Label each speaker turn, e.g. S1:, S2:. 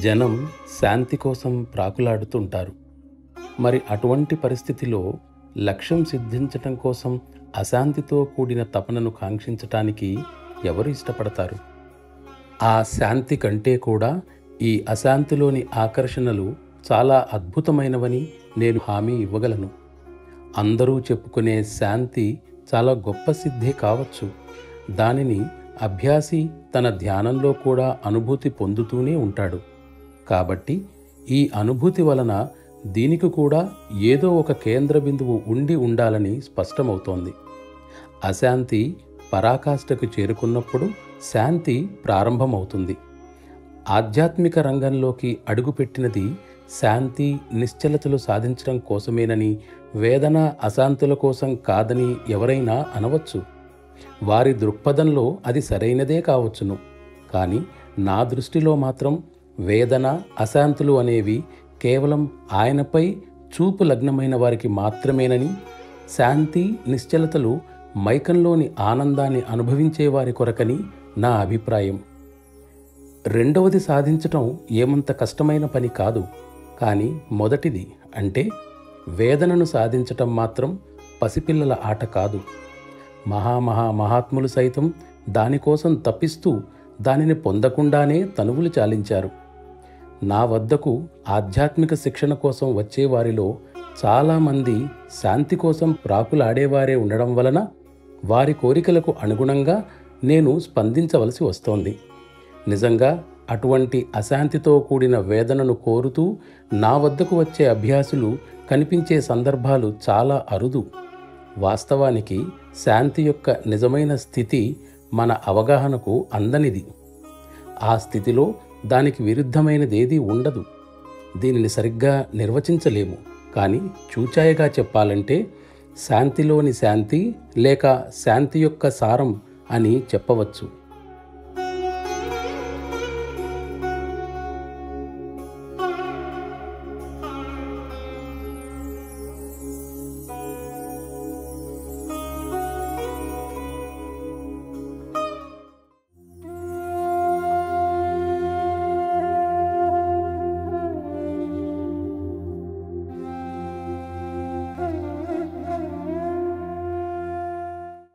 S1: జనం శాంతి కోసం ప్రాకులాడుతుంటారు మరి అటువంటి పరిస్థితిలో లక్ష్యం సిద్ధించటం కోసం అశాంతితో కూడిన తపనను కాంక్షించటానికి ఎవరు ఇష్టపడతారు ఆ శాంతి కంటే కూడా ఈ అశాంతిలోని ఆకర్షణలు చాలా అద్భుతమైనవని నేను హామీ ఇవ్వగలను అందరూ చెప్పుకునే శాంతి చాలా గొప్ప సిద్ధే కావచ్చు దానిని అభ్యాసి తన ధ్యానంలో కూడా అనుభూతి పొందుతూనే ఉంటాడు కాబట్టి ఈ అనుభూతి వలన దీనికి కూడా ఏదో ఒక కేంద్ర బిందువు ఉండి ఉండాలని స్పష్టమవుతోంది అశాంతి పరాకాష్ఠకు చేరుకున్నప్పుడు శాంతి ప్రారంభమవుతుంది ఆధ్యాత్మిక రంగంలోకి అడుగుపెట్టినది శాంతి నిశ్చలతలు సాధించడం కోసమేనని వేదన అశాంతుల కోసం కాదని ఎవరైనా అనవచ్చు వారి దృక్పథంలో అది సరైనదే కావచ్చును కానీ నా దృష్టిలో మాత్రం వేదన అశాంతులు అనేవి కేవలం ఆయనపై చూపు లగ్నమైన వారికి మాత్రమేనని శాంతి నిశ్చలతలు మైకంలోని ఆనందాన్ని అనుభవించే వారి కొరకని నా అభిప్రాయం రెండవది సాధించటం ఏమంత కష్టమైన పని కాదు కానీ మొదటిది అంటే వేదనను సాధించటం మాత్రం పసిపిల్లల ఆట కాదు మహామహా మహాత్ములు సైతం దానికోసం తప్పిస్తూ దానిని పొందకుండానే తనువులు చాలించారు నా వద్దకు ఆధ్యాత్మిక శిక్షణ కోసం వచ్చేవారిలో చాలామంది శాంతి కోసం ప్రాకులాడేవారే ఉండడం వలన వారి కోరికలకు అనుగుణంగా నేను స్పందించవలసి వస్తోంది నిజంగా అటువంటి అశాంతితో కూడిన వేదనను కోరుతూ నా వద్దకు వచ్చే అభ్యాసులు కనిపించే సందర్భాలు చాలా అరుదు వాస్తవానికి శాంతి యొక్క నిజమైన స్థితి మన అవగాహనకు అందనిది ఆ స్థితిలో దానికి విరుద్ధమైనదేదీ ఉండదు దీనిని సరిగ్గా నిర్వచించలేము కానీ చూచాయగా చెప్పాలంటే శాంతిలోని శాంతి లేక శాంతి యొక్క సారం అని చెప్పవచ్చు